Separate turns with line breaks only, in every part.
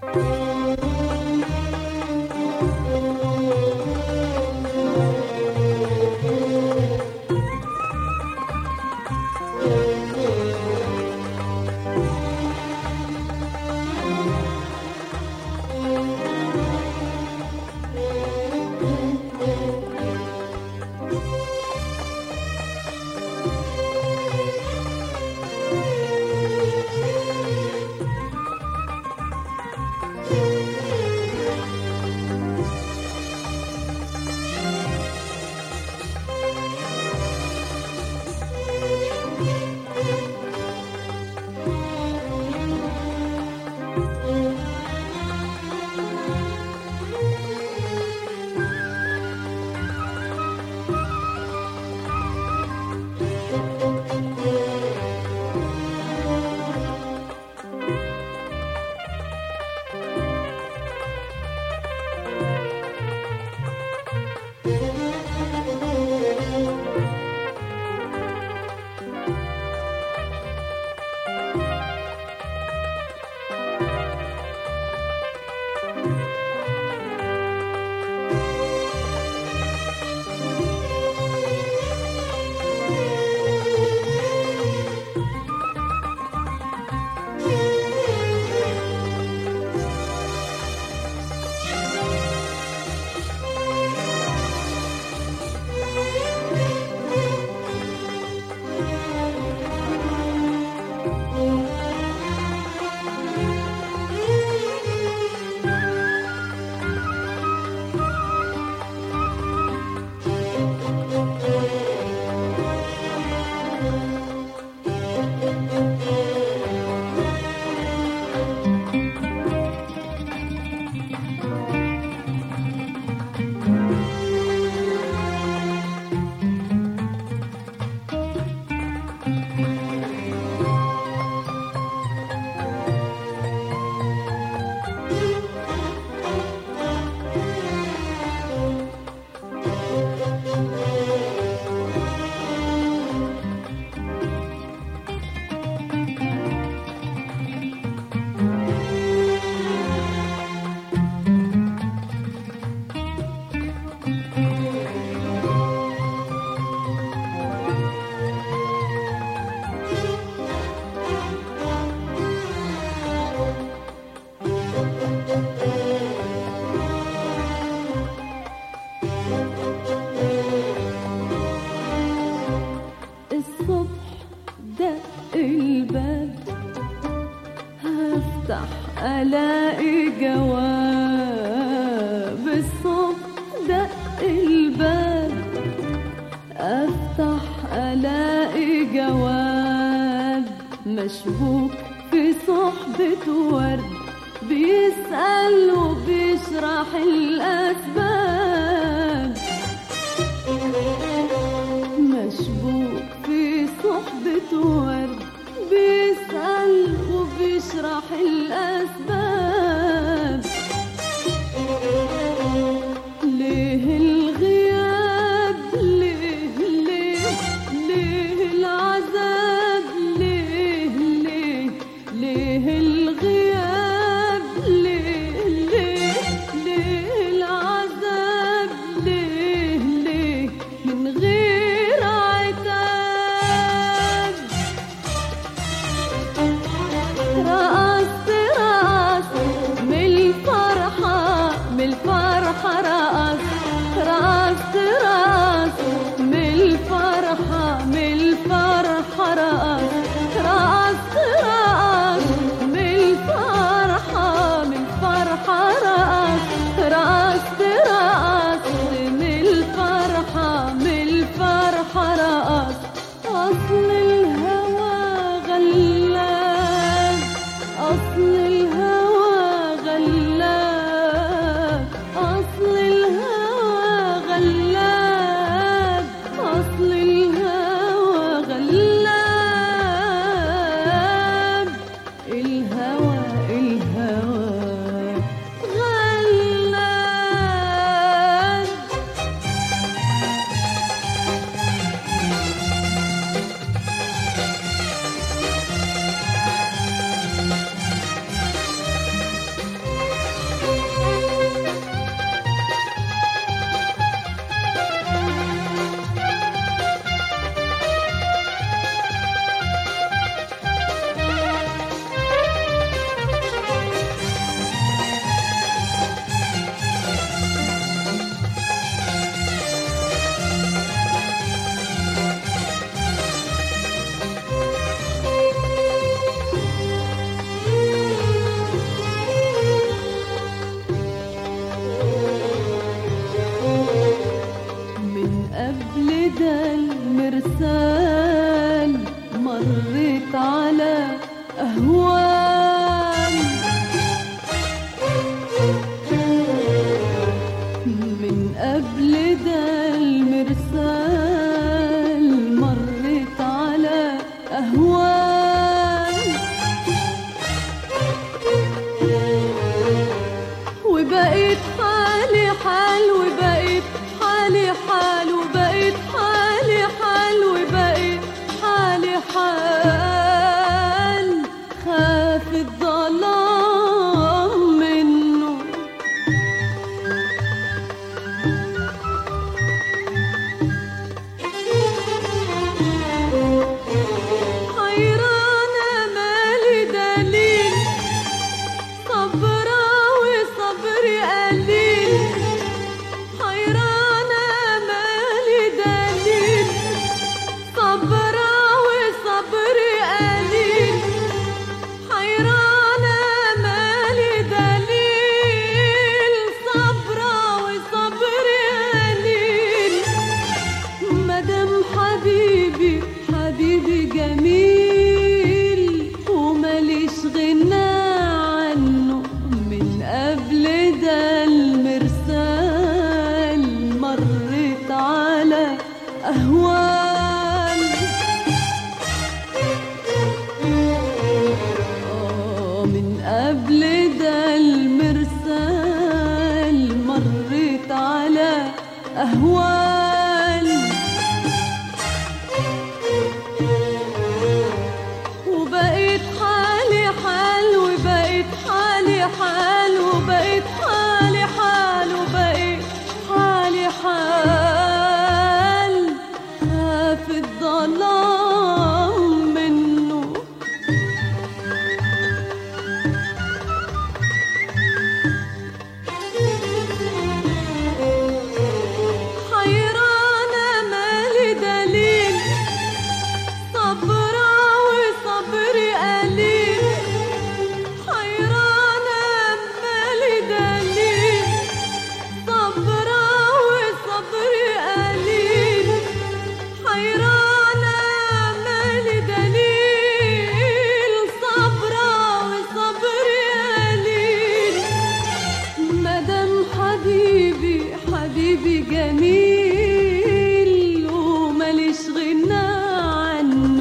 ألاقي جواب الصبح دق الباب أفتح ألاقي جواب مشبوك في صحبة ورد بيسأل وبيشرح الأسباب مشبوك في صحبة ورد بيسأل وبيشرح الأسباب ليه الغياب ليه ليه ليه العذاب ليه ليه ليه الغياب ليه ليه ليه العذاب ليه ليه من غير عتاب رقصت رقصت من الفرحة من الفرحة رقصت رقصت رقصت من الفرحة من الفرحة رقصت رقصت رقصت من الفرحة من الفرحة رقصت رقصت رقصت من الفرحة من الفرحة رقصت أصل الهوى غلاب أصل الهوى غلاب أصل الهوى غلاب أصل الهوى غلاب الهوى الهوى غلاب غنى عنه من قبل ده المرسال مرت على أهوال آه من قبل ده المرسال مرت على أهوال وبقيت حالي حال وبقيت حالي حال وبقيت حالي حال وبقيت حالي حال خاف الظلام منه حيرانة مالي دليل صبرة وصبري قليل حيرانة مالي دليل صبرة وصبري قليل حيرانة مالي دليل صبرة وصبري قليل مدام حبيبي حبيبي جميل وماليش غنى عنه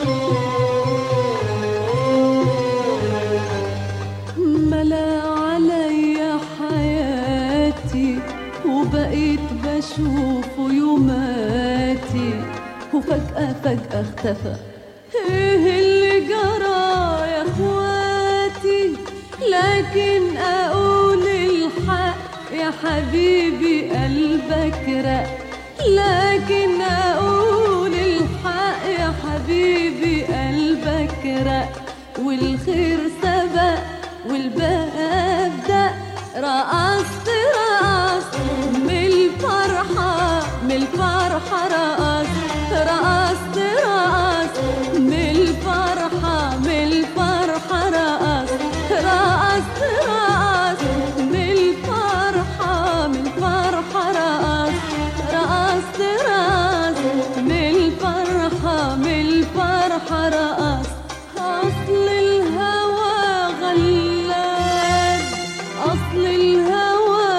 ملا عليا حياتي وبقيت بشوفه يوماتي وفجأة فجأة اختفى ايه اللي جرى يا اخواتي لكن اقول الحق يا حبيبي قلبك رق لكن اقول الحق يا حبيبي قلبك رق والخير سبق والباب دق رقصت رقصت من الفرحة من الفرحة رقصت رقصت رقصت من الفرحة من الفرحة رقصت رقصت رقصت من الفرحة من الفرحة رقصت رقصت رقصت من الفرحة من الفرحة رقصت أصل الهوى غلاب أصل الهوى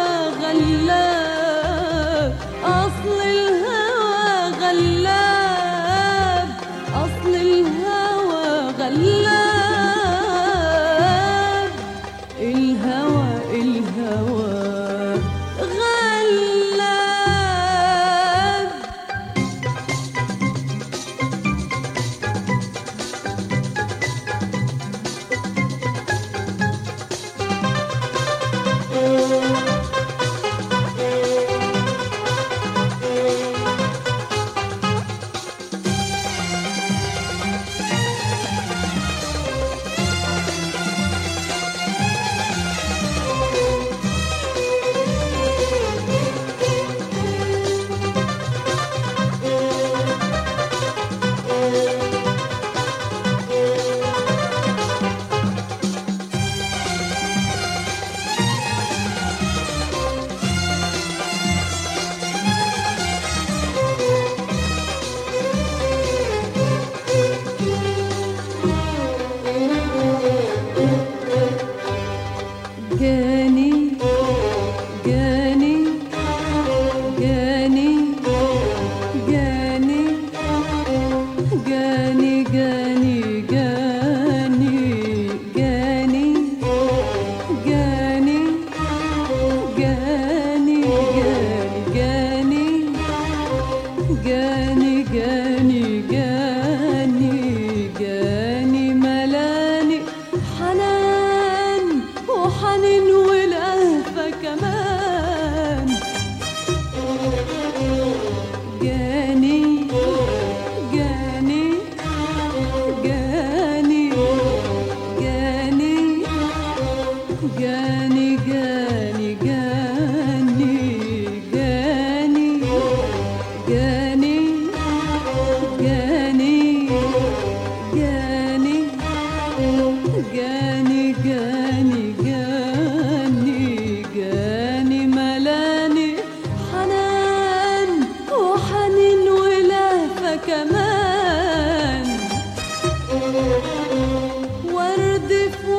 غلاب أصل الهوى غلاب أصل الهوى غلاب الهوى الهوى غلاب جاني جاني جاني جاني جاني جاني جاني جاني جاني جاني جاني جاني جاني جاني جاني ملاني حنان وحنين ولهفة كمان جاني جاني جاني جاني جاني جاني جاني جاني جاني جاني جاني جاني جاني جاني جاني ملاني حنان وحنين ولهفة كمان ورد في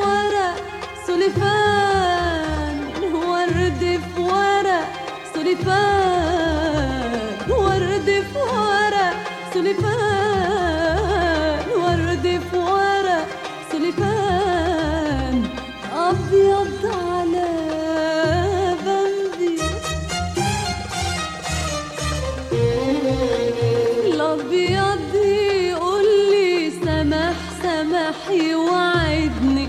الابيض على بمبي الابيض يقول لي سمح سمح يوعدني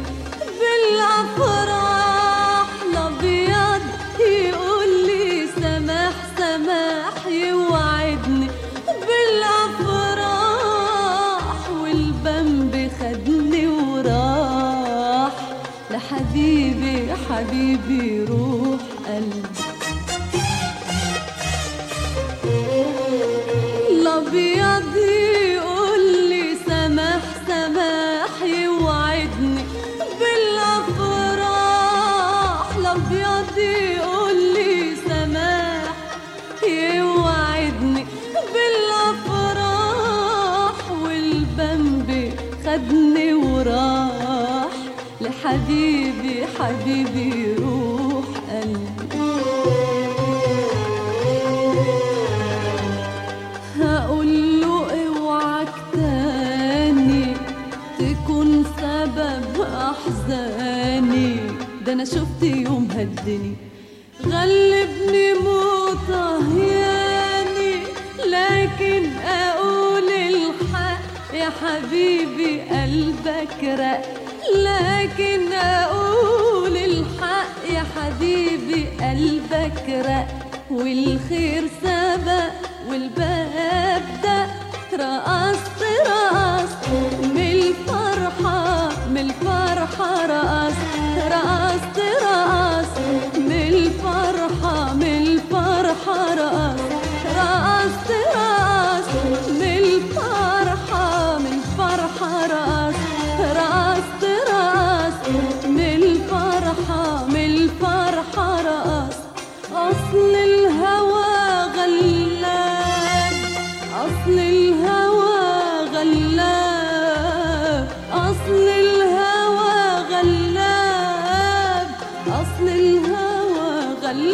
بالافراح الابيض يقول لي سمح سمح يوعدني بالافراح والبمب خدني وراح لحبيبي حبيبي روح قلبي الابيض يقول لي سمح سمح يوعدني بالافراح الابيض يقول لي سمح يوعدني بالافراح والبمب خدني وراح لحبيبي حبيبي روح قلبي هقول له اوعك تاني تكون سبب احزاني ده انا شفت يوم هدني غلبني مطهياني لكن اقول الحق يا حبيبي قلبك رق لكن اقول الحق يا حبيبي قلبك رق والخير سبق والباب ده رقصت رقصت من الفرحة من الفرحة رقصت رقصت رقصت من الفرحة من الفرحة رقصت رقصت رقصت من الفرحة من الفرحة رقصت رقصت رقصت من الفرحة من الفرحة رقصت أصل الهوى غلاب أصل الهوى غلاب أصل الهوى غلاب أصل الهوى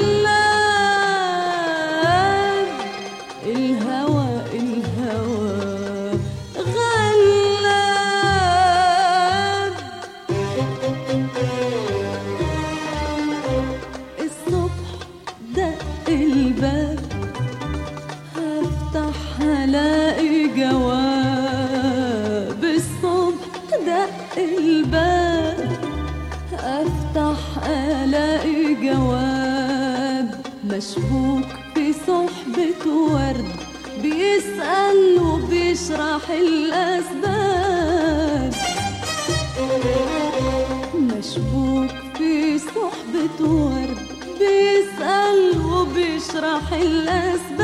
غلاب الهوى الهوى غلاب الصبح دق الباب هفتح هلاقي جواب الصبح دق الباب افتح الاقي جواب مشبوك في صحبة ورد بيسأل وبيشرح الأسباب مشبوك في صحبة ورد بيسأل وبيشرح الأسباب